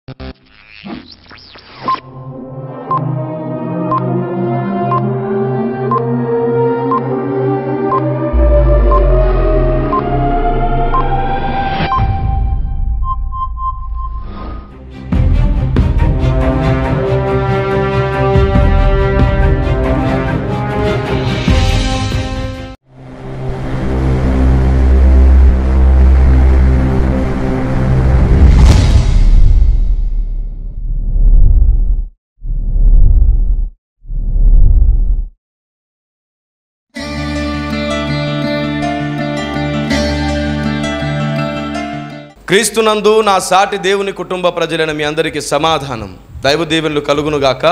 క్రీస్తునందు నా సాటి దేవుని కుటుంబ ప్రజలైన మీ అందరికీ సమాధానం దైవ దీవెనలు కలుగునుగాక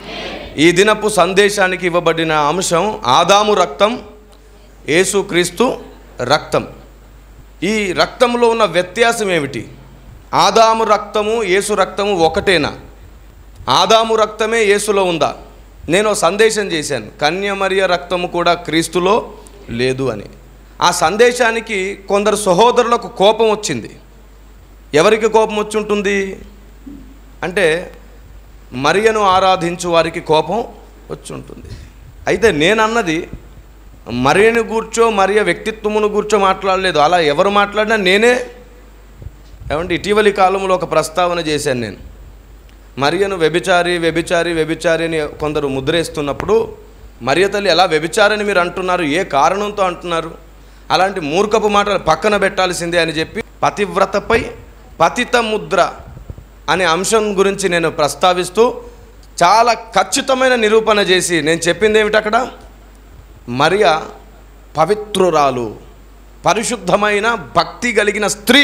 ఈ దినపు సందేశానికి ఇవ్వబడిన అంశం ఆదాము రక్తం యేసుక్రీస్తు రక్తం ఈ రక్తంలో ఉన్న వ్యత్యాసం ఏమిటి ఆదాము రక్తము యేసు రక్తము ఒకటేనా ఆదాము రక్తమే యేసులో ఉందా నేను ఓ సందేశం చేశాను కన్యమరియ రక్తము కూడా క్రీస్తులో లేదు అని ఆ సందేశానికి కొందరు సహోదరులకు కోపం వచ్చింది ఎవరికి కోపం వచ్చి ఉంటుంది అంటే మరియను ఆరాధించు వారికి కోపం వచ్చి ఉంటుంది అయితే నేనన్నది మరియను కూర్చో మరియ వ్యక్తిత్వమును కూర్చో మాట్లాడలేదు అలా ఎవరు మాట్లాడినా నేనే ఏమంటే ఇటీవలి కాలంలో ఒక ప్రస్తావన చేశాను నేను మరియను వ్యభిచారి వ్యభిచారి వ్యభిచారి అని కొందరు ముద్రేస్తున్నప్పుడు మరియ తల్లి ఎలా వ్యభిచారని మీరు అంటున్నారు ఏ కారణంతో అంటున్నారు అలాంటి మూర్ఖపు మాటలు పక్కన పెట్టాల్సిందే అని చెప్పి పతివ్రతపై పతిత ముద్ర అనే అంశం గురించి నేను ప్రస్తావిస్తూ చాలా ఖచ్చితమైన నిరూపణ చేసి నేను చెప్పింది ఏమిటి అక్కడ మరియ పవిత్రురాలు పరిశుద్ధమైన భక్తి కలిగిన స్త్రీ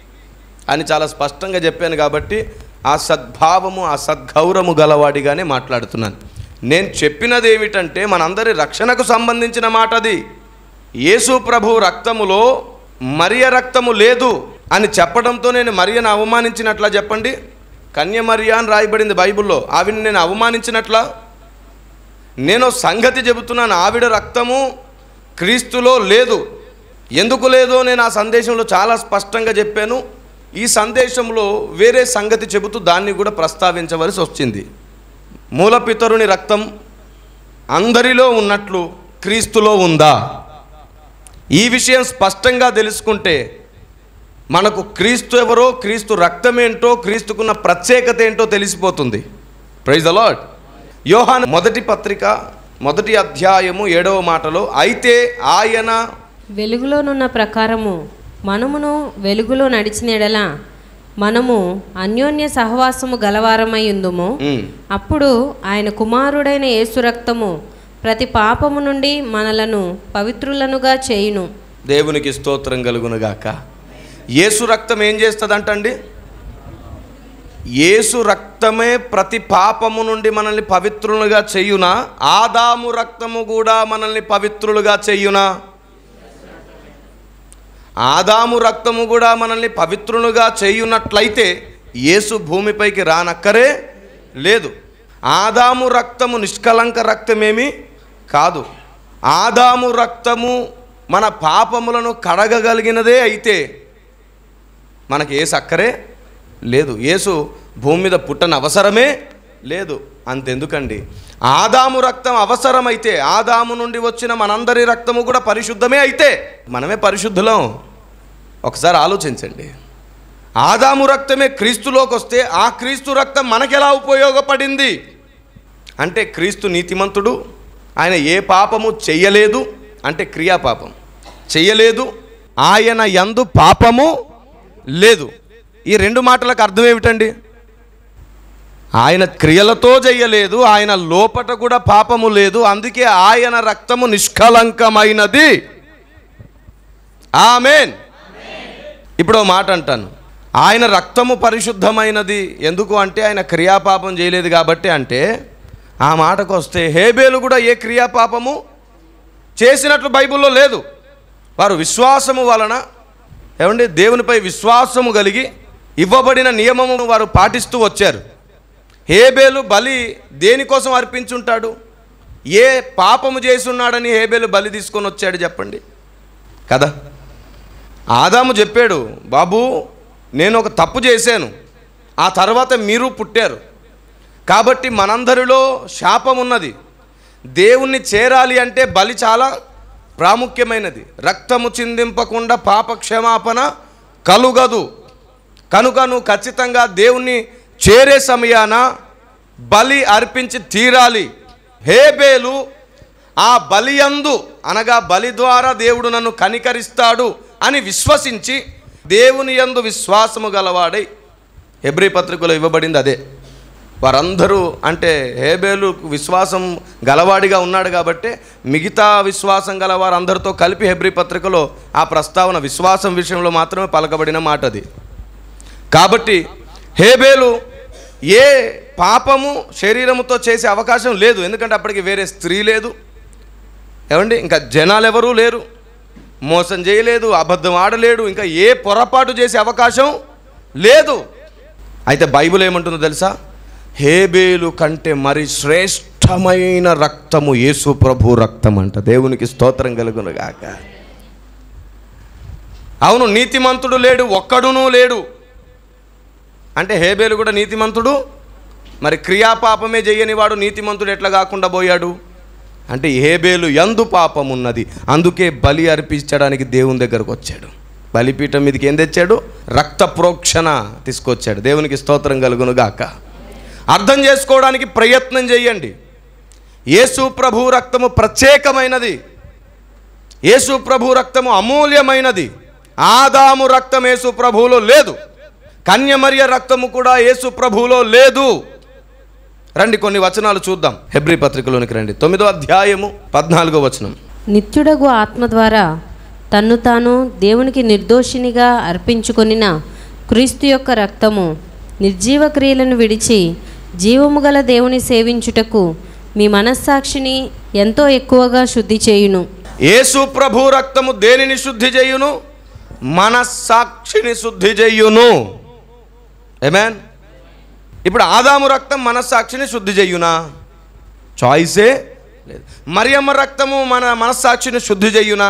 అని చాలా స్పష్టంగా చెప్పాను కాబట్టి ఆ సద్భావము ఆ సద్గౌరవము గలవాడిగానే మాట్లాడుతున్నాను నేను చెప్పినది ఏమిటంటే మనందరి రక్షణకు సంబంధించిన మాట అది యేసు ప్రభు రక్తములో మరియ రక్తము లేదు అని చెప్పడంతో నేను మరియను అవమానించినట్లా చెప్పండి కన్య మరియ అని రాయబడింది బైబిల్లో ఆవిడని నేను అవమానించినట్లా నేను సంగతి చెబుతున్నాను ఆవిడ రక్తము క్రీస్తులో లేదు ఎందుకు లేదో నేను ఆ సందేశంలో చాలా స్పష్టంగా చెప్పాను ఈ సందేశంలో వేరే సంగతి చెబుతూ దాన్ని కూడా ప్రస్తావించవలసి వచ్చింది మూలపితరుని రక్తం అందరిలో ఉన్నట్లు క్రీస్తులో ఉందా ఈ విషయం స్పష్టంగా తెలుసుకుంటే మనకు క్రీస్తు ఎవరో క్రీస్తు రక్తమేంటో క్రీస్తుకున్న ప్రత్యేకత ఏంటో తెలిసిపోతుంది ప్రైజ్ ద లాడ్ యోహాన్ మొదటి పత్రిక మొదటి అధ్యాయము ఏడవ మాటలో అయితే ఆయన వెలుగులోనున్న ప్రకారము మనమును వెలుగులో నడిచిన ఎడల మనము అన్యోన్య సహవాసము గలవారమై ఉందుము ఉమ్, అప్పుడు ఆయన కుమారుడైన యేసు రక్తము ప్రతి పాపము నుండి మనలను పవిత్రులనుగా చేయును దేవునికి స్తోత్రం కలుగునుగాక యేసు రక్తం ఏం చేస్తుందంటండి యేసు రక్తమే ప్రతి పాపము నుండి మనల్ని పవిత్రులుగా చెయ్యునా ఆదాము రక్తము కూడా మనల్ని పవిత్రులుగా చెయ్యునా ఆదాము రక్తము కూడా మనల్ని పవిత్రులుగా చేయున్నట్లయితే యేసు భూమిపైకి రానక్కరే లేదు ఆదాము రక్తము నిష్కలంక రక్తమేమి కాదు ఆదాము రక్తము మన పాపములను కడగగలిగినదే అయితే మనకి ఏసు అక్కరే లేదు యేసు భూమి మీద పుట్టని అవసరమే లేదు అంతెందుకండి ఆదాము రక్తం అవసరమైతే ఆదాము నుండి వచ్చిన మనందరి రక్తము కూడా పరిశుద్ధమే అయితే మనమే పరిశుద్ధులం ఒకసారి ఆలోచించండి ఆదాము రక్తమే క్రీస్తులోకి వస్తే ఆ క్రీస్తు రక్తం మనకెలా ఉపయోగపడింది అంటే క్రీస్తు నీతిమంతుడు ఆయన ఏ పాపము చెయ్యలేదు అంటే క్రియాపాపం చెయ్యలేదు ఆయన యందు పాపము లేదు ఈ రెండు మాటలకు అర్థం ఏమిటండి ఆయన క్రియలతో చెయ్యలేదు ఆయన లోపట కూడా పాపము లేదు అందుకే ఆయన రక్తము నిష్కలంకమైనది ఆమెన్ ఇప్పుడు ఓ మాట అంటాను ఆయన రక్తము పరిశుద్ధమైనది ఎందుకు అంటే ఆయన క్రియాపాపం చేయలేదు కాబట్టి అంటే ఆ మాటకు వస్తే హేబేలు కూడా ఏ క్రియాపాపము చేసినట్లు బైబిల్లో లేదు వారు విశ్వాసము వలన ఏమండి దేవునిపై విశ్వాసము కలిగి ఇవ్వబడిన నియమము వారు పాటిస్తూ వచ్చారు హేబేలు బలి దేనికోసం అర్పించుంటాడు ఏ పాపము చేసున్నాడని హేబేలు బలి తీసుకొని వచ్చాడు చెప్పండి కదా ఆదాము చెప్పాడు బాబు నేను ఒక తప్పు చేశాను ఆ తర్వాత మీరు పుట్టారు కాబట్టి మనందరిలో శాపం ఉన్నది దేవుణ్ణి చేరాలి అంటే బలి చాలా ప్రాముఖ్యమైనది రక్తము చిందింపకుండా పాప క్షమాపణ కలుగదు కనుక నువ్వు ఖచ్చితంగా దేవుణ్ణి చేరే సమయాన బలి అర్పించి తీరాలి హేబేలు ఆ బలియందు అనగా బలి ద్వారా దేవుడు నన్ను కనికరిస్తాడు అని విశ్వసించి దేవుని యందు విశ్వాసము గలవాడై హెబ్రి పత్రికలో ఇవ్వబడింది అదే వారందరూ అంటే హేబేలు విశ్వాసం గలవాడిగా ఉన్నాడు కాబట్టి మిగతా విశ్వాసం గల వారందరితో కలిపి హెబ్రి పత్రికలో ఆ ప్రస్తావన విశ్వాసం విషయంలో మాత్రమే పలకబడిన మాట అది కాబట్టి హేబేలు ఏ పాపము శరీరముతో చేసే అవకాశం లేదు ఎందుకంటే అప్పటికి వేరే స్త్రీ లేదు ఏమండి ఇంకా జనాలు ఎవరూ లేరు మోసం చేయలేదు అబద్ధం ఆడలేడు ఇంకా ఏ పొరపాటు చేసే అవకాశం లేదు అయితే బైబిల్ ఏమంటుందో తెలుసా హేబేలు కంటే మరి శ్రేష్టమైన రక్తము యేసు ప్రభు రక్తం అంట దేవునికి స్తోత్రం కలుగునుగాక అవును నీతిమంతుడు లేడు ఒక్కడునూ లేడు అంటే హేబేలు కూడా నీతిమంతుడు మరి క్రియాపాపమే చేయని వాడు నీతిమంతుడు ఎట్లా కాకుండా పోయాడు అంటే హేబేలు ఎందు పాపం ఉన్నది అందుకే బలి అర్పించడానికి దేవుని దగ్గరకు వచ్చాడు బలిపీఠం మీదకి ఏం తెచ్చాడు రక్త ప్రోక్షణ తీసుకొచ్చాడు దేవునికి స్తోత్రం కలుగును గాక అర్థం చేసుకోవడానికి ప్రయత్నం చేయండి యేసు ప్రభు రక్తము ప్రత్యేకమైనది యేసు ప్రభు రక్తము అమూల్యమైనది ఆదాము రక్తం యేసు ప్రభువులో లేదు కన్యమర్య రక్తము కూడా యేసు ప్రభువులో లేదు రండి కొన్ని వచనాలు చూద్దాం హెబ్రి పత్రికలోనికి రండి తొమ్మిదో అధ్యాయము పద్నాలుగో వచనం నిత్యుడగు ఆత్మ ద్వారా తన్ను తాను దేవునికి నిర్దోషినిగా అర్పించుకొనిన క్రీస్తు యొక్క రక్తము నిర్జీవ క్రియలను విడిచి జీవము గల దేవుని సేవించుటకు మీ మనస్సాక్షిని ఎంతో ఎక్కువగా శుద్ధి చేయును యేసు ప్రభు రక్తము దేనిని శుద్ధి చేయును మనస్సాక్షిని శుద్ధి చేయును ఏమేన్ ఇప్పుడు ఆదాము రక్తం మనస్సాక్షిని శుద్ధి చేయునా చాయిసే లేదు మరియమ్మ రక్తము మన మనస్సాక్షిని శుద్ధి చేయునా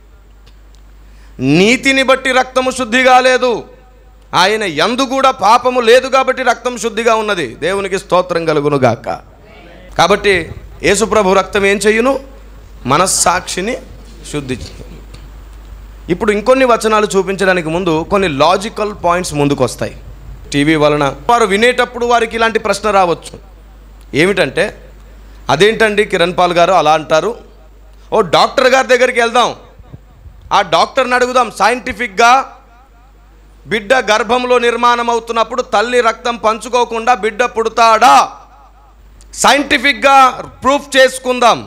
నీతిని బట్టి రక్తము శుద్ధి కాలేదు ఆయన ఎందు కూడా పాపము లేదు కాబట్టి రక్తం శుద్ధిగా ఉన్నది దేవునికి స్తోత్రం కలుగును గాక కాబట్టి యేసుప్రభు రక్తం ఏం చెయ్యును మనస్సాక్షిని శుద్ధి చేయును. ఇప్పుడు ఇంకొన్ని వచనాలు చూపించడానికి ముందు కొన్ని లాజికల్ పాయింట్స్ ముందుకు వస్తాయి టీవీ వలన వారు వినేటప్పుడు వారికి ఇలాంటి ప్రశ్న రావచ్చు ఏమిటంటే అదేంటండి కిరణ్ పాల్ గారు అలా అంటారు ఓ డాక్టర్ గారి దగ్గరికి వెళ్దాం ఆ డాక్టర్ని అడుగుదాం సైంటిఫిక్గా బిడ్డ గర్భంలో నిర్మాణం అవుతున్నప్పుడు తల్లి రక్తం పంచుకోకుండా బిడ్డ పుడతాడా సైంటిఫిక్గా ప్రూఫ్ చేసుకుందాం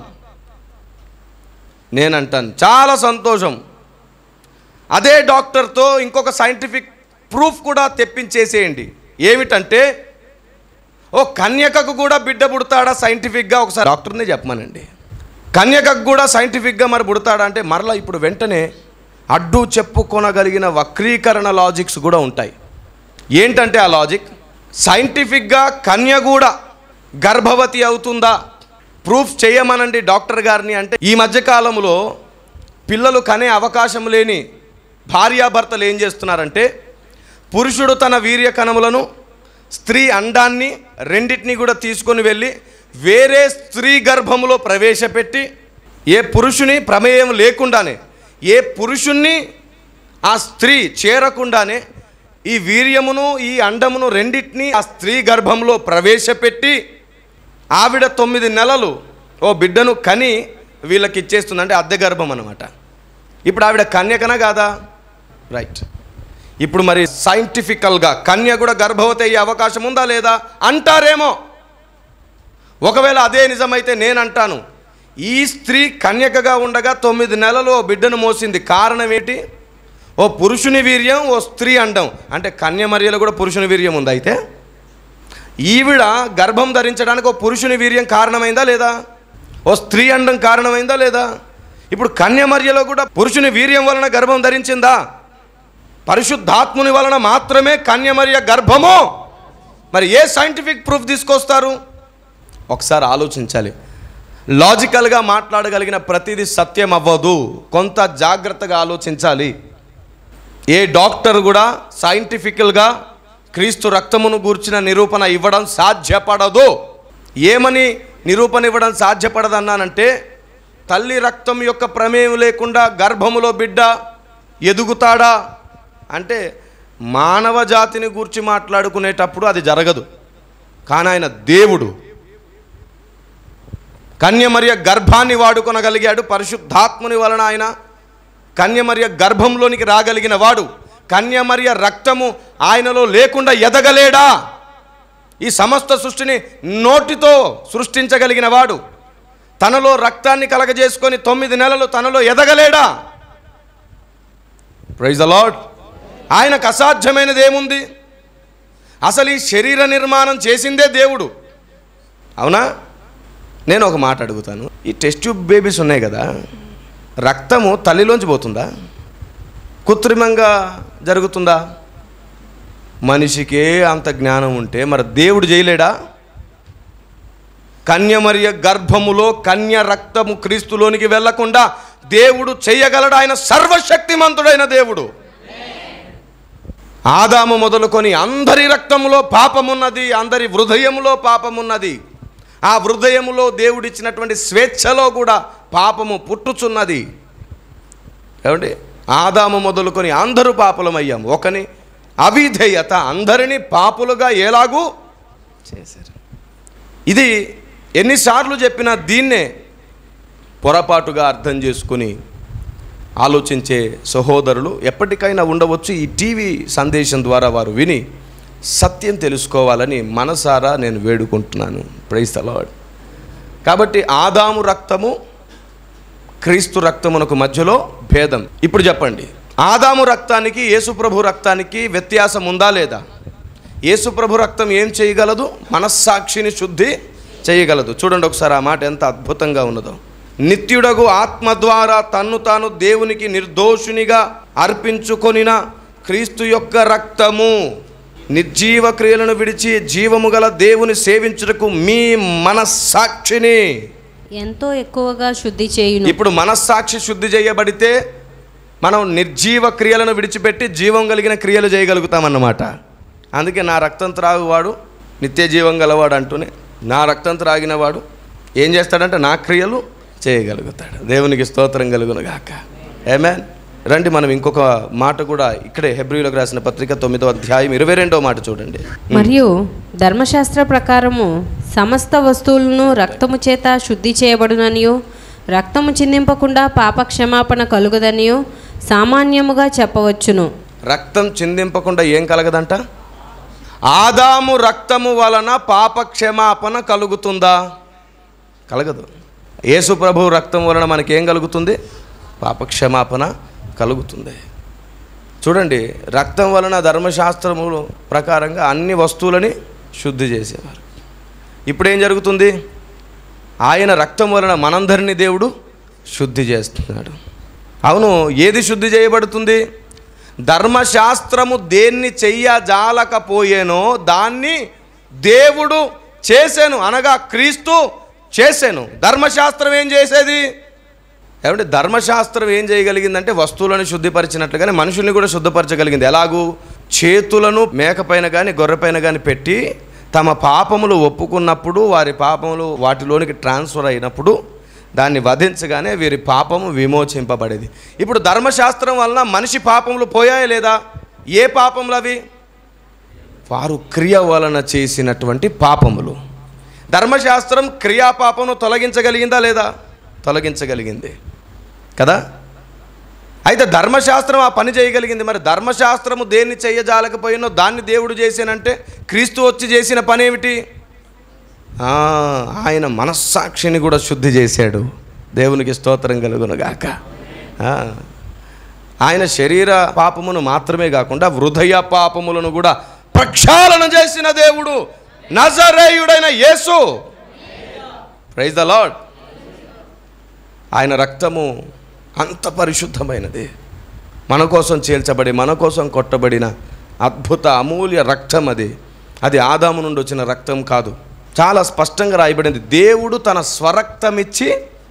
నేనంటాను చాలా సంతోషం అదే డాక్టర్తో ఇంకొక సైంటిఫిక్ ప్రూఫ్ కూడా తెప్పించేసేయండి ఏమిటంటే ఓ కన్యకకు కూడా బిడ్డ పుడతాడా సైంటిఫిక్గా ఒకసారి డాక్టర్ని చెప్పమనండి కన్యకకు కూడా సైంటిఫిక్గా మరి పుడతాడా అంటే మరలా ఇప్పుడు వెంటనే అడ్డు చెప్పుకొనగలిగిన వక్రీకరణ లాజిక్స్ కూడా ఉంటాయి ఏంటంటే ఆ లాజిక్ సైంటిఫిక్గా కన్య కూడా గర్భవతి అవుతుందా ప్రూఫ్ చేయమనండి డాక్టర్ గారిని అంటే ఈ మధ్యకాలంలో పిల్లలు కనే అవకాశం లేని భార్యాభర్తలు ఏం చేస్తున్నారంటే పురుషుడు తన వీర్య కణములను స్త్రీ అండాన్ని రెండింటిని కూడా తీసుకొని వెళ్ళి వేరే స్త్రీ గర్భములో ప్రవేశపెట్టి ఏ పురుషుని ప్రమేయం లేకుండానే ఏ పురుషుణ్ణి ఆ స్త్రీ చేరకుండానే ఈ వీర్యమును ఈ అండమును రెండింటిని ఆ స్త్రీ గర్భంలో ప్రవేశపెట్టి ఆవిడ తొమ్మిది నెలలు ఓ బిడ్డను కని వీళ్ళకి ఇచ్చేస్తుంది అంటే అద్దె గర్భం అనమాట ఇప్పుడు ఆవిడ కన్యకన కాదా రైట్ ఇప్పుడు మరి సైంటిఫికల్గా కన్య కూడా గర్భవతి అయ్యే అవకాశం ఉందా లేదా అంటారేమో ఒకవేళ అదే నిజమైతే నేను అంటాను ఈ స్త్రీ కన్యకగా ఉండగా తొమ్మిది నెలలు ఓ బిడ్డను మోసింది కారణం ఏంటి ఓ పురుషుని వీర్యం ఓ స్త్రీ అండం అంటే కన్యమర్యలో కూడా పురుషుని వీర్యం ఉంది అయితే ఈవిడ గర్భం ధరించడానికి ఓ పురుషుని వీర్యం కారణమైందా లేదా ఓ స్త్రీ అండం కారణమైందా లేదా ఇప్పుడు కన్యమర్యలో కూడా పురుషుని వీర్యం వలన గర్భం ధరించిందా పరిశుద్ధాత్ముని వలన మాత్రమే కన్యమర్య గర్భము మరి ఏ సైంటిఫిక్ ప్రూఫ్ తీసుకొస్తారు ఒకసారి ఆలోచించాలి లాజికల్గా మాట్లాడగలిగిన ప్రతిదీ సత్యం అవ్వదు కొంత జాగ్రత్తగా ఆలోచించాలి ఏ డాక్టర్ కూడా సైంటిఫికల్గా క్రీస్తు రక్తమును గూర్చిన నిరూపణ ఇవ్వడం సాధ్యపడదు ఏమని నిరూపణ ఇవ్వడం సాధ్యపడదన్నానంటే తల్లి రక్తం యొక్క ప్రమేయం లేకుండా గర్భములో బిడ్డ ఎదుగుతాడా అంటే మానవ జాతిని గూర్చి మాట్లాడుకునేటప్పుడు అది జరగదు కానీ ఆయన దేవుడు కన్యమర్య గర్భాన్ని వాడుకొనగలిగాడు పరిశుద్ధాత్ముని వలన ఆయన కన్యమర్య గర్భంలోనికి రాగలిగిన వాడు కన్యమర్య రక్తము ఆయనలో లేకుండా ఎదగలేడా ఈ సమస్త సృష్టిని నోటితో సృష్టించగలిగిన వాడు తనలో రక్తాన్ని కలగజేసుకొని తొమ్మిది నెలలు తనలో ఎదగలేడా ప్రైజ్ ద లాడ్ ఆయనకు అసాధ్యమైనది ఏముంది అసలు ఈ శరీర నిర్మాణం చేసిందే దేవుడు అవునా నేను ఒక మాట అడుగుతాను ఈ టెస్ట్ ట్యూబ్ బేబీస్ ఉన్నాయి కదా రక్తము తల్లిలోంచి పోతుందా కృత్రిమంగా జరుగుతుందా మనిషికే అంత జ్ఞానం ఉంటే మరి దేవుడు చేయలేడా కన్యమర్య గర్భములో కన్య రక్తము క్రీస్తులోనికి వెళ్లకుండా దేవుడు చేయగలడు ఆయన సర్వశక్తిమంతుడైన దేవుడు ఆదాము మొదలుకొని అందరి రక్తములో పాపమున్నది అందరి హృదయములో పాపమున్నది ఆ హృదయములో దేవుడిచ్చినటువంటి స్వేచ్ఛలో కూడా పాపము పుట్టుచున్నది ఏమండి ఆదాము మొదలుకొని అందరూ పాపులమయ్యాం ఒకని అవిధేయత అందరినీ పాపులుగా ఎలాగూ చేశారు ఇది ఎన్నిసార్లు చెప్పినా దీన్నే పొరపాటుగా అర్థం చేసుకుని ఆలోచించే సహోదరులు ఎప్పటికైనా ఉండవచ్చు ఈ టీవీ సందేశం ద్వారా వారు విని సత్యం తెలుసుకోవాలని మనసారా నేను వేడుకుంటున్నాను ప్రైజ్ తలవాడు కాబట్టి ఆదాము రక్తము క్రీస్తు రక్తమునకు మధ్యలో భేదం ఇప్పుడు చెప్పండి ఆదాము రక్తానికి యేసుప్రభు రక్తానికి వ్యత్యాసం ఉందా లేదా యేసుప్రభు రక్తం ఏం చేయగలదు మనస్సాక్షిని శుద్ధి చేయగలదు చూడండి ఒకసారి ఆ మాట ఎంత అద్భుతంగా ఉన్నదో నిత్యుడగు ఆత్మ ద్వారా తన్ను తాను దేవునికి నిర్దోషునిగా అర్పించుకొనిన క్రీస్తు యొక్క రక్తము నిర్జీవ క్రియలను విడిచి జీవము గల దేవుని సేవించుటకు మీ మనస్సాక్షిని ఎంతో ఎక్కువగా శుద్ధి చేయును ఇప్పుడు మనస్సాక్షి శుద్ధి చేయబడితే మనం నిర్జీవ క్రియలను విడిచిపెట్టి జీవం కలిగిన క్రియలు చేయగలుగుతామన్నమాట అందుకే నా రక్తం త్రాగువాడు నిత్య జీవం గలవాడు అంటూనే నా రక్తం త్రాగినవాడు ఏం చేస్తాడంటే నా క్రియలు చేయగలుగుతాడు దేవునికి స్తోత్రం కలుగును గాక ఏమేన్ రండి మనం ఇంకొక మాట కూడా ఇక్కడే హెబ్రిలకు రాసిన పత్రిక తొమ్మిదో అధ్యాయం ఇరవై రెండో మాట చూడండి మరియు ధర్మశాస్త్ర ప్రకారము సమస్త వస్తువులను రక్తము చేత శుద్ధి చేయబడుననియు రక్తము చిందింపకుండా పాప క్షమాపణ కలుగదనియు సామాన్యముగా చెప్పవచ్చును రక్తం చిందింపకుండా ఏం కలగదంట ఆదాము రక్తము వలన పాప క్షమాపణ కలుగుతుందా కలగదు యేసు ప్రభు రక్తం వలన మనకి ఏం కలుగుతుంది పాప క్షమాపణ కలుగుతుంది చూడండి రక్తం వలన ధర్మశాస్త్రములు ప్రకారంగా అన్ని వస్తువులని శుద్ధి చేసేవారు ఇప్పుడు ఏం జరుగుతుంది ఆయన రక్తం వలన మనందరినీ దేవుడు శుద్ధి చేస్తున్నాడు అవును ఏది శుద్ధి చేయబడుతుంది ధర్మశాస్త్రము దేన్ని చెయ్యజాలకపోయేనో దాన్ని దేవుడు చేశాను అనగా క్రీస్తు చేశాను ధర్మశాస్త్రం ఏం చేసేది ఏమంటే ధర్మశాస్త్రం ఏం చేయగలిగిందంటే వస్తువులను శుద్ధిపరిచినట్లుగానే మనుషుల్ని కూడా శుద్ధపరచగలిగింది ఎలాగూ చేతులను మేకపైన కానీ గొర్రెపైన కానీ పెట్టి తమ పాపములు ఒప్పుకున్నప్పుడు వారి పాపములు వాటిలోనికి ట్రాన్స్ఫర్ అయినప్పుడు దాన్ని వధించగానే వీరి పాపము విమోచింపబడేది ఇప్పుడు ధర్మశాస్త్రం వలన మనిషి పాపములు పోయాయా లేదా ఏ పాపములు అవి వారు క్రియ వలన చేసినటువంటి పాపములు ధర్మశాస్త్రం క్రియాపాపమును తొలగించగలిగిందా లేదా తొలగించగలిగింది కదా అయితే ధర్మశాస్త్రం ఆ పని చేయగలిగింది మరి ధర్మశాస్త్రము దేన్ని చేయజాలకపోయినో దాన్ని దేవుడు చేసానంటే క్రీస్తు వచ్చి చేసిన పని ఏమిటి ఆ, ఆయన మనస్సాక్షిని కూడా శుద్ధి చేశాడు దేవునికి స్తోత్రం కలుగునుగాక ఆ, ఆయన శరీర పాపమును మాత్రమే కాకుండా హృదయ పాపములను కూడా ప్రక్షాళన చేసిన దేవుడు నజరేయుడైన యేసు ప్రైజ్ ద లాడ్ ఆయన రక్తము అంత పరిశుద్ధమైనది మన కోసం చీల్చబడి మన కోసం కొట్టబడిన అద్భుత అమూల్య రక్తం అది అది ఆదాము నుండి వచ్చిన రక్తం కాదు చాలా స్పష్టంగా రాయబడింది దేవుడు తన స్వరక్తమిచ్చి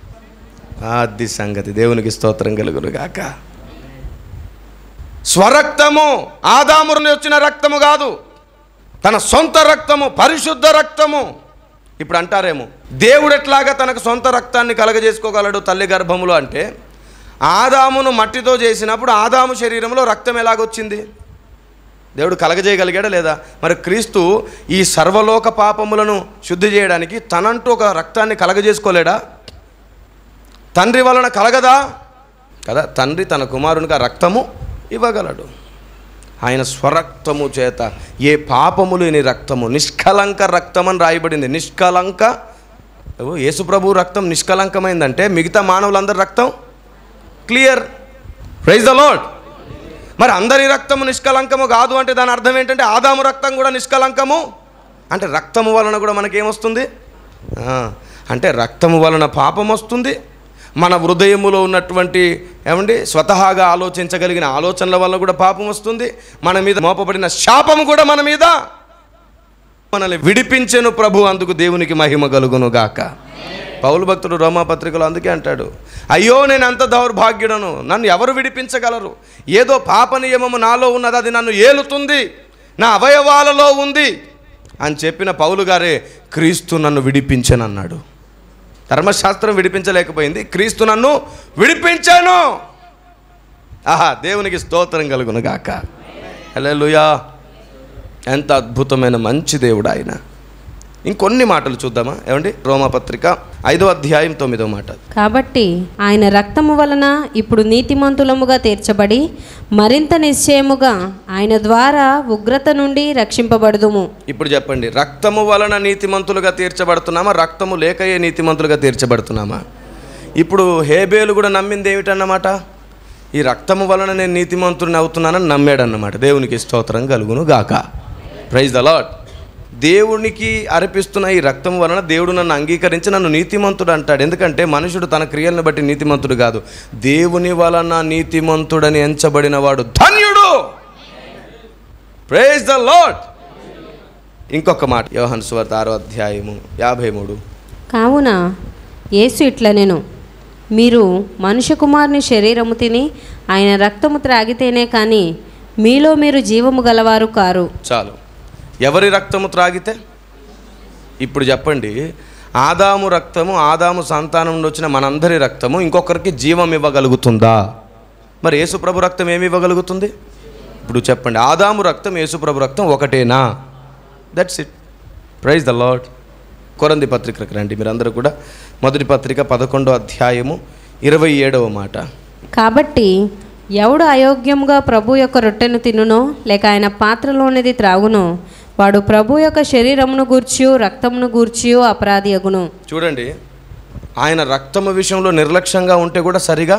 అది సంగతి దేవునికి స్తోత్రం కలుగును గాక స్వరక్తము ఆదాము నుండి వచ్చిన రక్తము కాదు తన సొంత రక్తము పరిశుద్ధ రక్తము ఇప్పుడు అంటారేమో దేవుడు ఎట్లాగా తనకు సొంత రక్తాన్ని కలగజేసుకోగలడు తల్లి గర్భములో అంటే ఆదామును మట్టితో చేసినప్పుడు ఆదాము శరీరంలో రక్తం ఎలాగొచ్చింది దేవుడు కలగజేయగలిగాడా లేదా మరి క్రీస్తు ఈ సర్వలోక పాపములను శుద్ధి చేయడానికి తనంటూ ఒక రక్తాన్ని కలగజేసుకోలేడా తండ్రి వలన కలగదా కదా తండ్రి తన కుమారునికి ఆ రక్తము ఇవ్వగలడు ఆయన స్వరక్తము చేత ఏ పాపము లేని రక్తము నిష్కలంక రక్తం అని రాయబడింది నిష్కలంక ఏవో యేసుప్రభు రక్తం నిష్కలంకమైందంటే మిగతా మానవులందరి రక్తం క్లియర్ ప్రైజ్ ద లాడ్ మరి అందరి రక్తము నిష్కలంకము కాదు అంటే దాని అర్థం ఏంటంటే ఆదాము రక్తం కూడా నిష్కలంకము అంటే రక్తము వలన కూడా మనకేమొస్తుంది ఆ, అంటే రక్తము వలన పాపం వస్తుంది మన హృదయములో ఉన్నటువంటి ఏమండి స్వతహాగా ఆలోచించగలిగిన ఆలోచనల వల్ల కూడా పాపం వస్తుంది మన మీద మోపబడిన శాపము కూడా మన మీద మనల్ని విడిపించెను ప్రభు అందుకు దేవునికి మహిమ కలుగును గాక పౌలు భక్తుడు రోమాపత్రికలో అందుకే అంటాడు అయ్యో నేను అంత దౌర్భాగ్యుడను నన్ను ఎవరు విడిపించగలరు ఏదో పాప నియమము నాలో ఉన్నది అది నన్ను ఏలుతుంది నా అవయవాలలో ఉంది అని చెప్పిన పౌలు గారే క్రీస్తు నన్ను విడిపించనన్నాడు ధర్మశాస్త్రం విడిపించలేకపోయింది క్రీస్తు నన్ను విడిపించాను ఆహా దేవునికి స్తోత్రం కలుగును గాక హల్లెలూయా ఎంత అద్భుతమైన మంచి దేవుడు ఆయన ఇంకొన్ని మాటలు చూద్దామా ఏమండి రోమాపత్రిక ఐదో అధ్యాయం తొమ్మిదో మాట కాబట్టి ఆయన రక్తము వలన ఇప్పుడు నీతిమంతులముగా తీర్చబడి మరింత నిశ్చయముగా ఆయన ద్వారా ఉగ్రత నుండి రక్షింపబడుదుము ఇప్పుడు చెప్పండి రక్తము వలన నీతిమంతులుగా తీర్చబడుతున్నామా రక్తము లేకయే నీతిమంతులుగా తీర్చబడుతున్నామా ఇప్పుడు హేబేలు కూడా నమ్మింది ఏమిటన్నమాట ఈ రక్తము వలన నేను నీతిమంతుడిని అవుతున్నానని నమ్మాడన్నమాట దేవునికి స్తోత్రం కలుగును గాక ప్రైజ్ ద లాడ్ దేవునికి అర్పిస్తున్న ఈ రక్తం వలన దేవుడు నన్ను అంగీకరించి నన్ను నీతిమంతుడు అంటాడు ఎందుకంటే మనుషుడు తన క్రియలను బట్టి నీతిమంతుడు కాదు దేవుని వలన నీతిమంతుడని ఎంచబడిన వాడు ధన్యుడు ప్రైజ్ ద లాడ్ ఇంకొక మాట యోహన్ సువార్త ఆరో అధ్యాయము యాభై మూడు కావున యేసు ఇట్లా నేను మీరు మనుష్య కుమారుని శరీరము తిని ఆయన రక్తము త్రాగితేనే కానీ మీలో మీరు జీవము గలవారు కారు చాలు ఎవరి రక్తము త్రాగితే ఇప్పుడు చెప్పండి ఆదాము రక్తము ఆదాము సంతానం నుండి వచ్చిన మనందరి రక్తము ఇంకొకరికి జీవం ఇవ్వగలుగుతుందా మరి యేసుప్రభు రక్తం ఏమి ఇవ్వగలుగుతుంది ఇప్పుడు చెప్పండి ఆదాము రక్తం యేసుప్రభు రక్తం ఒకటేనా that's it praise the Lord కొరంది పత్రికకు రండి మీరందరూ కూడా మొదటి పత్రిక పదకొండో అధ్యాయము ఇరవై ఏడవ మాట కాబట్టి ఎవడు అయోగ్యముగా ప్రభు యొక్క రొట్టెను తినునో లేక ఆయన పాత్రలోనిది త్రాగునో వాడు ప్రభు యొక్క శరీరమును గూర్చియు రక్తమును గూర్చియు అపరాధి అగును చూడండి ఆయన రక్తము విషయంలో నిర్లక్ష్యంగా ఉంటే కూడా సరిగా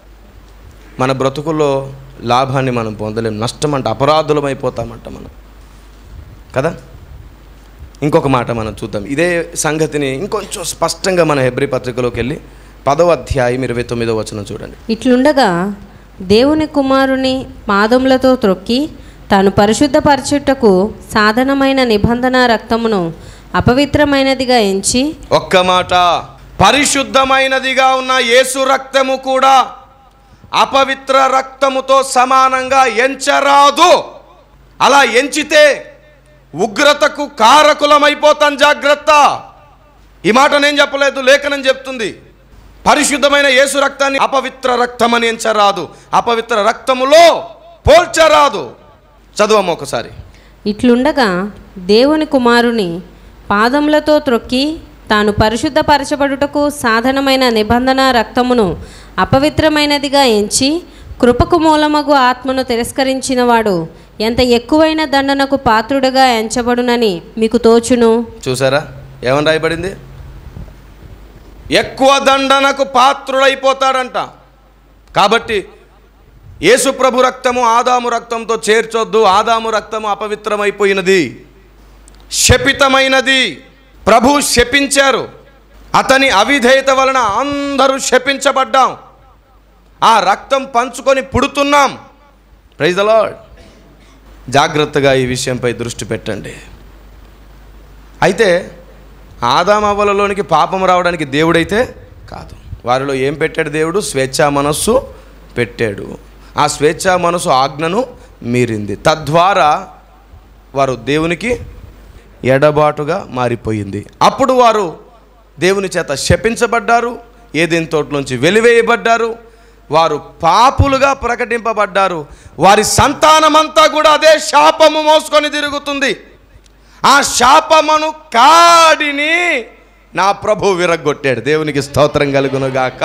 మన బ్రతుకుల్లో లాభాన్ని మనం పొందలేం నష్టం అంటే అపరాధులం అయిపోతామంట మనం కదా ఇంకొక మాట మనం చూద్దాం ఇదే సంగతిని ఇంకొంచెం స్పష్టంగా మన హెబ్రి పత్రికలోకి వెళ్ళి పదవ అధ్యాయం ఇరవై తొమ్మిదో వచనం చూడండి ఇట్లుండగా దేవుని కుమారుని పాదములతో త్రొక్కి తాను పరిశుద్ధపరచుటకు సాధనమైన నిబంధన రక్తమును అపవిత్రమైనదిగా ఎంచి ఒక్క మాట పరిశుద్ధమైనదిగా ఉన్న యేసు రక్తము కూడా అపవిత్ర రక్తముతో సమానంగా ఎంచరాదు అలా ఎంచితే ఉగ్రతకు కారకులమైపోతాం జాగ్రత్త ఈ మాట నేను చెప్పలేదు లేఖనం చెప్తుంది పరిశుద్ధమైన యేసు రక్తాన్ని అపవిత్ర రక్తం అని ఎంచరాదు అపవిత్ర రక్తములో పోల్చరాదు చదువమ్మ ఒకసారి ఇట్లుండగా దేవుని కుమారుని పాదములతో త్రొక్కి తాను పరిశుద్ధపరచబడుటకు సాధనమైన నిబంధన రక్తమును అపవిత్రమైనదిగా ఎంచి కృపకు మూలమగు ఆత్మను తిరస్కరించిన వాడు ఎంత ఎక్కువైన దండనకు పాత్రుడుగా ఎంచబడునని మీకు తోచును చూసారా ఏమని రాయబడింది ఎక్కువ దండనకు పాత్రుడైపోతాడంట కాబట్టి యేసు ప్రభు రక్తము ఆదాము రక్తంతో చేర్చొద్దు ఆదాము రక్తము అపవిత్రమైపోయినది శపితమైనది ప్రభు శపించారు అతని అవిధేయత వలన అందరూ శపించబడ్డాం ఆ రక్తం పంచుకొని పుడుతున్నాం ప్రైజ్ ద లార్డ్ జాగ్రత్తగా ఈ విషయంపై దృష్టి పెట్టండి అయితే ఆదామవ్వలలోనికి పాపం రావడానికి దేవుడైతే కాదు వారిలో ఏం పెట్టాడు దేవుడు స్వేచ్ఛా మనస్సు పెట్టాడు ఆ స్వేచ్ఛా మనసు ఆజ్ఞను మీరింది తద్వారా వారు దేవునికి ఎడబాటుగా మారిపోయింది అప్పుడు వారు దేవుని చేత శపించబడ్డారు ఏదైనా తోటలోంచి వెలివేయబడ్డారు వారు పాపులుగా ప్రకటింపబడ్డారు వారి సంతానమంతా కూడా అదే శాపము మోసుకొని తిరుగుతుంది ఆ శాపమును కాడిని నా ప్రభు విరగ్గొట్టాడు దేవునికి స్తోత్రం కలుగునుగాక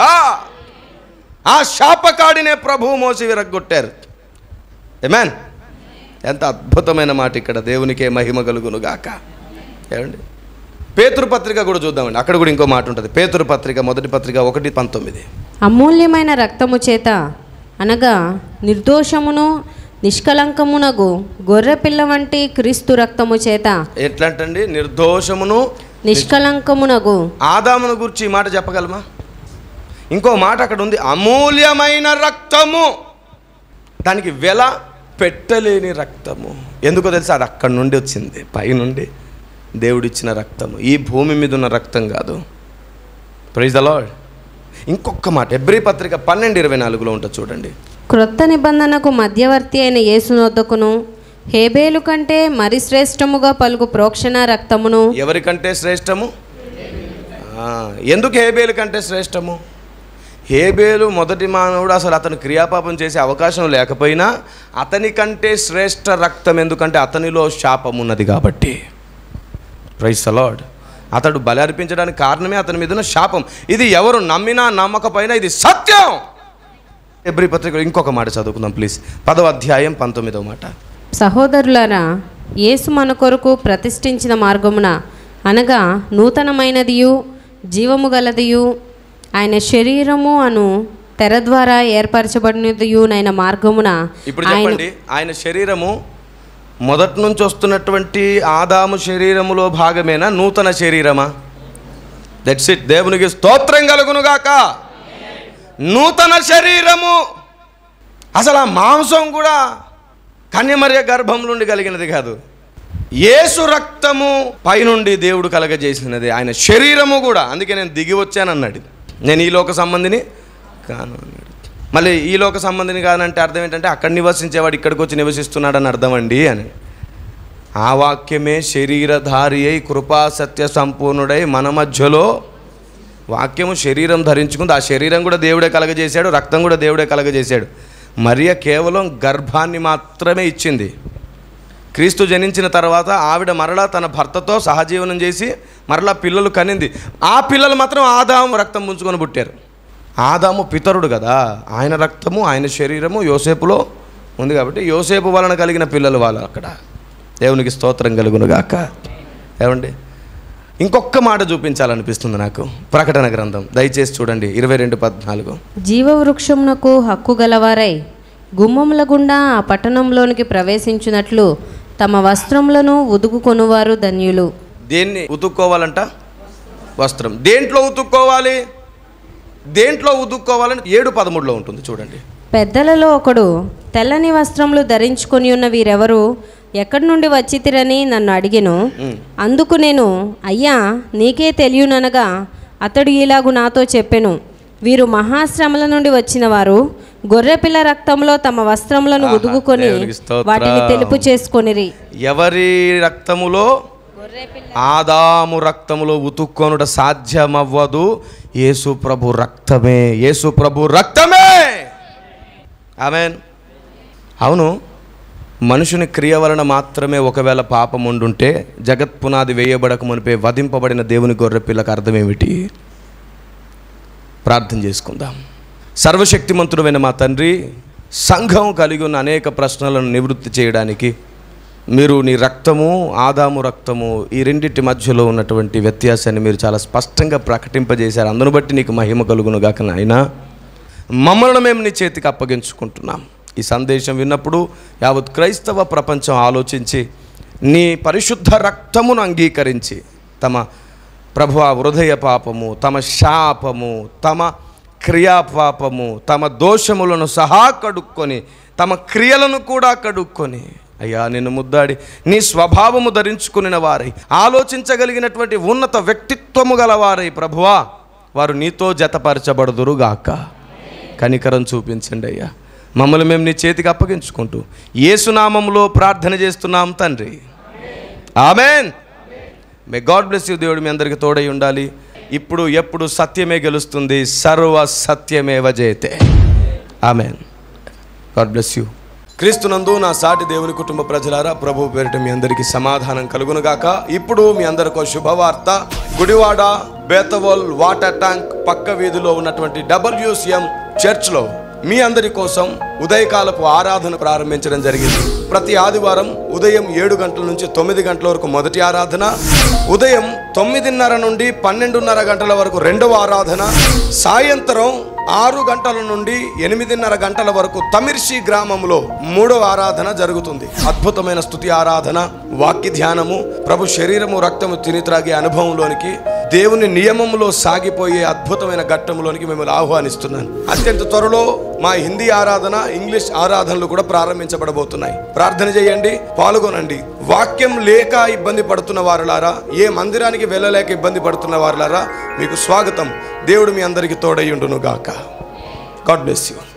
ఆ శాపకాడినే ప్రభువు మోసి విరగ్గొట్టారు ఏమేన్ ఎంత అద్భుతమైన మాట ఇక్కడ దేవునికే మహిమ కలుగునుగాక ఏమండి పేతృపత్రిక కూడా చూద్దామండి అక్కడ కూడా ఇంకో మాట ఉంటుంది పేతృపత్రిక మొదటి పత్రిక ఒకటి పంతొమ్మిది అమూల్యమైన రక్తము చేత అనగా నిర్దోషమును నిష్కలంకమునగు గొర్రెపిల్ల వంటి క్రీస్తు రక్తము చేత ఎట్లంటండి నిర్దోషమును నిష్కలంకమునగు ఆదామును గురించి ఈ మాట చెప్పగలమా ఇంకో మాట అక్కడ ఉంది అమూల్యమైన రక్తము దానికి వెల పెట్టలేని రక్తము ఎందుకో తెలుసా అది అక్కడి నుండి వచ్చింది పైనుండి దేవుడిచ్చిన రక్తము ఈ భూమి మీద ఉన్న రక్తం కాదు ప్రైజ్ ద లార్డ్ ఇంకొక మాట ఎబ్రి పత్రిక పన్నెండు ఇరవై నాలుగులో ఉంటుంది చూడండి క్రొత్త నిబంధనకు మధ్యవర్తి అయిన యేసునొద్దకును హేబేలు కంటే మరి శ్రేష్టముగా పలుకు ప్రోక్షణ రక్తమును ఎవరికంటే శ్రేష్టము ఆ, ఎందుకు హేబేలు కంటే శ్రేష్టము హేబేలు మొదటి మానవుడు అసలు అతను క్రియాపాపం చేసే అవకాశం లేకపోయినా అతని కంటే శ్రేష్ఠ రక్తం ఎందుకంటే అతనిలో శాపం ఉన్నది కాబట్టి ప్రైస్ అలాడ్ అతడు బలి అర్పించడానికి కారణమే అతని మీద ఉన్న శాపం ఇది ఎవరు నమ్మినా నమ్మకపోయినా ఇది సత్యం ఎబ్రి పత్రిక ఇంకొక మాట చదువుకుందాం ప్లీజ్ పదవ అధ్యాయం పంతొమ్మిదవ మాట సహోదరులారా యేసు మన కొరకు ప్రతిష్ఠించిన మార్గమున అనగా నూతనమైనదియు జీవము గలదియు ఆయన శరీరము అను తెర ద్వారా ఏర్పరచబడినదియునైన మార్గమున ఇప్పుడు ఆయన చెప్పండి ఆయన శరీరము మొదటి నుంచి వస్తున్నటువంటి ఆదాము శరీరములో భాగమేనా నూతన శరీరమా దట్స్ ఇట్ దేవునికి స్తోత్రం కలుగునుగాక నూతన శరీరము అసలు ఆ మాంసం కూడా కన్యమర్య గర్భం నుండి కలిగినది కాదు యేసు రక్తము పైనుండి దేవుడు కలగజేసినది ఆయన శరీరము కూడా అందుకే నేను దిగి వచ్చానన్నాడు నేను ఈ లోక సంబంధిని కాను అన్నాడు మళ్ళీ ఈ లోక సంబంధిని కానంటే అర్థం ఏంటంటే అక్కడ నివసించేవాడు ఇక్కడికి వచ్చి నివసిస్తున్నాడని అర్థం అండి అని ఆ వాక్యమే శరీరధారి అయి కృపా సత్య సంపూర్ణుడై మన మధ్యలో వాక్యము శరీరం ధరించుకుంది ఆ శరీరం కూడా దేవుడే కలగజేశాడు రక్తం కూడా దేవుడే కలగజేశాడు మరియ కేవలం గర్భాన్ని మాత్రమే ఇచ్చింది క్రీస్తు జనించిన తర్వాత ఆవిడ మరలా తన భర్తతో సహజీవనం చేసి మరలా పిల్లలు కనింది ఆ పిల్లలు మాత్రం ఆదాము రక్తం ముంచుకొని పుట్టారు ఆదాము పితరుడు కదా ఆయన రక్తము ఆయన శరీరము యోసేపులో ఉంది కాబట్టి యోసేపు వలన కలిగిన పిల్లలు వాళ్ళు అక్కడ దేవునికి స్తోత్రం కలుగునుగాక ఏమండి ఇంకొక మాట చూపించాలనిపిస్తుంది నాకు ప్రకటన గ్రంథం దయచేసి చూడండి ఇరవై రెండు పద్నాలుగు జీవవృక్షమునకు హక్కు గలవారై గుమ్మముల గుండా ఆ పట్టణంలోనికి ప్రవేశించినట్లు తమ వస్త్రములను ఉదుకుకొనువారు ధన్యులు దేన్ని ఉతుక్కోవాలంట వస్త్రం దేంట్లో ఉతుక్కోవాలి దేంట్లో ఉతుక్కోవాలని ఏడు పదమూడులో ఉంటుంది చూడండి పెద్దలలో ఒకడు తెల్లని వస్త్రములు ధరించుకొని ఉన్న వీరెవరు ఎక్కడి నుండి వచ్చితిరని నన్ను అడిగెను ఉమ్. అందుకు నేను అయ్యా నీకే తెలియననగా అతడు ఇలాగు నాతో చెప్పెను వీరు మహాశ్రమల నుండి వచ్చిన వారు గొర్రెపిల్ల రక్తంలో తమ వస్త్రములను ఆహా, ఉదుగుకొని దేవునికి స్తోత్రం. వాటిని తెలుపు చేసుకొనిరి ఎవరి రక్తములో ఆదాము రక్తములో ఉతుక్కొనుట సాధ్యమవ్వదు యేసు ప్రభు రక్తమే యేసు ప్రభు రక్తమే ఆమెన్ అవును మనుషుని క్రియ వలన మాత్రమే ఒకవేళ పాపం ఉండుంటే జగత్ పునాది వేయబడక మునిపే వధింపబడిన దేవుని గొర్రె పిల్లకు అర్థమేమిటి ప్రార్థన చేసుకుందాం సర్వశక్తిమంతుడమైన మా తండ్రి సంఘం కలిగి ఉన్న అనేక ప్రశ్నలను నివృత్తి చేయడానికి మీరు నీ రక్తము ఆదాము రక్తము ఈ రెండింటి మధ్యలో ఉన్నటువంటి వ్యత్యాసాన్ని మీరు చాలా స్పష్టంగా ప్రకటింపజేశారు అందును బట్టి నీకు మహిమ కలుగును గాక నాయనా మమ్మల్ని మేము నీ చేతికి అప్పగించుకుంటున్నాం ఈ సందేశం విన్నప్పుడు యావత్ క్రైస్తవ ప్రపంచం ఆలోచించి నీ పరిశుద్ధ రక్తమును అంగీకరించి తమ ప్రభు హృదయ పాపము తమ శాపము తమ క్రియాపాపము తమ దోషములను సహా కడుక్కొని తమ క్రియలను కూడా కడుక్కొని అయ్యా నిన్ను ముద్దాడి నీ స్వభావము ధరించుకుని వారై ఆలోచించగలిగినటువంటి ఉన్నత వ్యక్తిత్వము గలవారై ప్రభువా వారు నీతో జతపరచబడుదురుగాక కనికరం చూపించండి అయ్యా మమ్మల్ని మేము నీ చేతికి అప్పగించుకుంటూ ఏసునామంలో ప్రార్థన చేస్తున్నాం తండ్రి amen may God bless you దేవుడు మీ అందరికి తోడై ఉండాలి ఇప్పుడు ఎప్పుడు సత్యమే గెలుస్తుంది సర్వ సత్యమేవ జయతే ఆమెన్ గాడ్ బ్లెస్ యూ క్రీస్తునందు నా సాటి దేవుని కుటుంబ ప్రజలారా ప్రభు పేరిట మీ అందరికీ సమాధానం కలుగునుగాక ఇప్పుడు మీ అందరికీ ఒక శుభవార్త గుడివాడ బేతవోల్ వాటర్ ట్యాంక్ పక్క వీధిలో ఉన్నటువంటి డబ్ల్యూసిఎం చర్చ్లో మీ అందరి కోసం ఉదయకాలపు ఆరాధన ప్రారంభించడం జరిగింది ప్రతి ఆదివారం ఉదయం ఏడు గంటల నుంచి తొమ్మిది గంటల వరకు మొదటి ఆరాధన ఉదయం తొమ్మిదిన్నర నుండి పన్నెండున్నర గంటల వరకు రెండవ ఆరాధన సాయంత్రం ఆరు గంటల నుండి ఎనిమిదిన్నర గంటల వరకు తమిర్షి గ్రామంలో మూడవ ఆరాధన జరుగుతుంది అద్భుతమైన స్థుతి ఆరాధన వాక్య ధ్యానము ప్రభు శరీరము రక్తము తిని త్రాగే అనుభవంలోనికి దేవుని నియమంలో సాగిపోయే అద్భుతమైన ఘట్టంలోనికి మిమ్మల్ని ఆహ్వానిస్తున్నాను అత్యంత త్వరలో మా హిందీ ఆరాధన ఇంగ్లీష్ ఆరాధనలు కూడా ప్రారంభించబడబోతున్నాయి ప్రార్థన చేయండి పాల్గొనండి వాక్యం లేక ఇబ్బంది పడుతున్న వారులారా ఏ మందిరానికి వెళ్ళలేక ఇబ్బంది పడుతున్న వారులారా మీకు స్వాగతం దేవుడు మీ అందరికీ తోడయ్యుండును గాక గాడ్ బ్లెస్ యూ